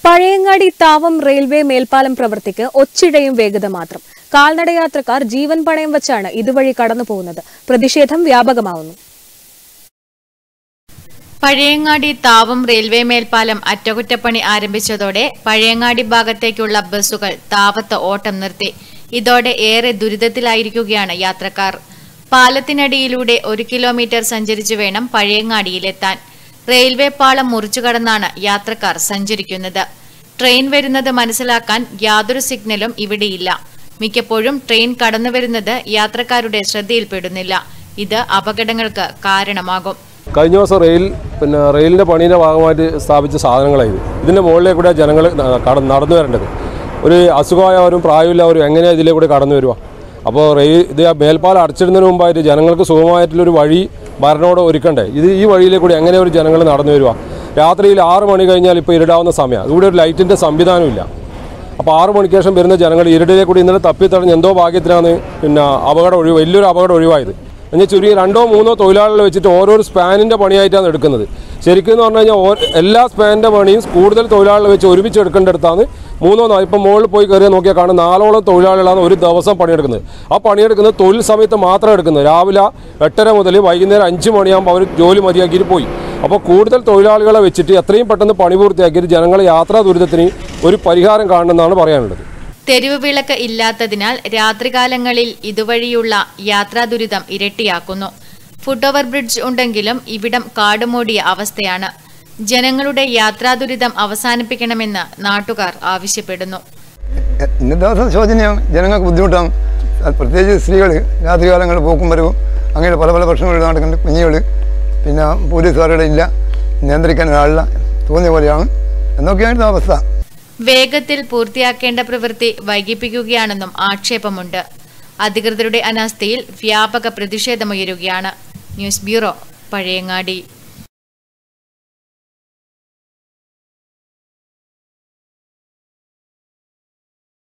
Pazhayangadi Thavam railway മേൽപ്പാലം പ്രവൃത്തിക്ക് ഒച്ചിഴയും വേഗത മാത്രം കാൽനടയാത്രക്കാർ ജീവൻ പണയം വെച്ചാണ് ഇതുവഴി കടന്നു പോകുന്നത് പ്രതിഷേധം വ്യാപകമാവുന്നു പഴയങ്ങാടി താവം റെയിൽവേ മേൽപ്പാലം അറ്റകുറ്റപ്പണി ആരംഭിച്ചതോടെ പഴയങ്ങാടി ഭാഗത്തേക്കുള്ള ബസ്സുകൾ താവത്ത് ഓട്ടം നിർത്തി ഇതോടെ ഏറെ ദുരിതത്തിലായിരിക്കുകയാണ് യാത്രക്കാർ പാലത്തിനടിയിലൂടെ ഒരു കിലോമീറ്റർ സഞ്ചരിച്ചു വേണം പഴയങ്ങാടിയിലെത്താൻ റെയിൽവേ പാളം മുറിച്ചു കടന്നാണ് യാത്രക്കാർ സഞ്ചരിക്കുന്നത് ട്രെയിൻ വരുന്നത് മനസ്സിലാക്കാൻ യാതൊരു സിഗ്നലും ഇവിടെയില്ല മിക്കപ്പോഴും ട്രെയിൻ കടന്നുവരുന്നത് യാത്രക്കാരുടെ ശ്രദ്ധയിൽപ്പെടുന്നില്ല ഇത് അപകടങ്ങൾക്ക് കാരണമാകും കഴിഞ്ഞ ദിവസം റെയിൽ പിന്നെ റെയിലിൻ്റെ പണീൻ്റെ ഭാഗമായിട്ട് സ്ഥാപിച്ച സാധനങ്ങളായത് ഇതിൻ്റെ മുകളിലേക്ക് കൂടെ ജനങ്ങൾ കട നടന്നു വരേണ്ടത് ഒരു അസുഖമായവരും പ്രായമില്ലാവരും എങ്ങനെയാണ് ഇതിലേ കൂടെ കടന്നു വരുക അപ്പോൾ റെയിൽ ഇത് ആ മേൽപ്പാലം അടച്ചിടുന്നതിന് മുമ്പായിട്ട് ജനങ്ങൾക്ക് സുഖമായിട്ടുള്ളൊരു വഴി ഭരണോട് ഒരുക്കണ്ടേ ഇത് ഈ വഴിയിലെ കൂടി എങ്ങനെ ഒരു ജനങ്ങൾ നടന്നു വരിക രാത്രിയിൽ ആറ് മണി കഴിഞ്ഞാൽ ഇപ്പോൾ ഇരുടാവുന്ന സമയമാണ് ഇവിടെ ഒരു ലൈറ്റിൻ്റെ സംവിധാനമില്ല അപ്പോൾ ആറ് മണിക്ക് ശേഷം വരുന്ന ജനങ്ങൾ ഇരുടിലെ കൂടി ഇന്നലെ തപ്പിത്തടഞ്ഞ് എന്തോ ഭാഗ്യത്തിലാണ് പിന്നെ അപകടം ഒഴിവ് വലിയൊരു അപകടം ഒഴിവായത് എന്നുവെച്ചാൽ ചുരുങ്ങി രണ്ടോ മൂന്നോ തൊഴിലാളികളെ വെച്ചിട്ട് ഓരോരോ സ്പാനിൻ്റെ പണിയായിട്ടാണ് എടുക്കുന്നത് ശരിക്കും എന്ന് പറഞ്ഞു കഴിഞ്ഞാൽ ഓ- എല്ലാ സ്പാനിൻ്റെ പണിയും കൂടുതൽ തൊഴിലാളികളെ വെച്ച് ഒരുമിച്ച് എടുക്കേണ്ടടുത്താണ് മൂന്നോ നാ- ഇപ്പം മുകളിൽ പോയി കയറിയാൽ നോക്കിയാൽ കാണും നാലോളം തൊഴിലാളികളാണ് ഒരു ദിവസം പണിയെടുക്കുന്നത് ആ പണിയെടുക്കുന്നത് തൊഴിൽ സമയത്ത് മാത്രം എടുക്കുന്നത് രാവിലെ എട്ടര മുതൽ വൈകുന്നേരം അഞ്ച് മണിയാകുമ്പോൾ അവർ ജോലി മതിയാക്കിയിട്ട് പോയി അപ്പോൾ കൂടുതൽ തൊഴിലാളികളെ വെച്ചിട്ട് എത്രയും പെട്ടെന്ന് പണി പൂർത്തിയാക്കിയിട്ട് ജനങ്ങളെ യാത്രാ ദുരിതത്തിന് ഒരു പരിഹാരം കാണണമെന്നാണ് പറയാനുള്ളത് തെരുവ് വിളക്ക് ഇല്ലാത്തതിനാൽ രാത്രികാലങ്ങളിൽ ഇതുവഴിയുള്ള യാത്രാ ദുരിതം ഇരട്ടിയാക്കുന്നു ഫുട് ഓവർ ബ്രിഡ്ജ് ഉണ്ടെങ്കിലും ഇവിടം കാടുമൂടിയ അവസ്ഥയാണ് ജനങ്ങളുടെ യാത്രാ ദുരിതം അവസാനിപ്പിക്കണമെന്ന് നാട്ടുകാർ ആവശ്യപ്പെടുന്നു ഇന്നത്തെ ദിവസം ശോചനീയം ജനങ്ങൾക്ക് ബുദ്ധിമുട്ടാണ് അത് പ്രത്യേകിച്ച് സ്ത്രീകൾ രാത്രികാലങ്ങളിൽ പോക്കും വരവും അങ്ങനെ പല പല പ്രശ്നങ്ങൾ നടക്കുന്നുണ്ട് കുഞ്ഞുകൾ പിന്നെ പോലീസുകാരുടെ ഇല്ല നിയന്ത്രിക്കാൻ ഒരാളില്ല തോന്നിയ പോലെയാണ് എന്നൊക്കെയാണ് അവസ്ഥ വേഗത്തിൽ പൂർത്തിയാക്കേണ്ട പ്രവൃത്തി വൈകിപ്പിക്കുകയാണെന്നും ആക്ഷേപമുണ്ട് അധികൃതരുടെ അനാസ്ഥയിൽ വ്യാപക പ്രതിഷേധമുയരുകയാണ് ന്യൂസ് ബ്യൂറോ പഴയങ്ങാടി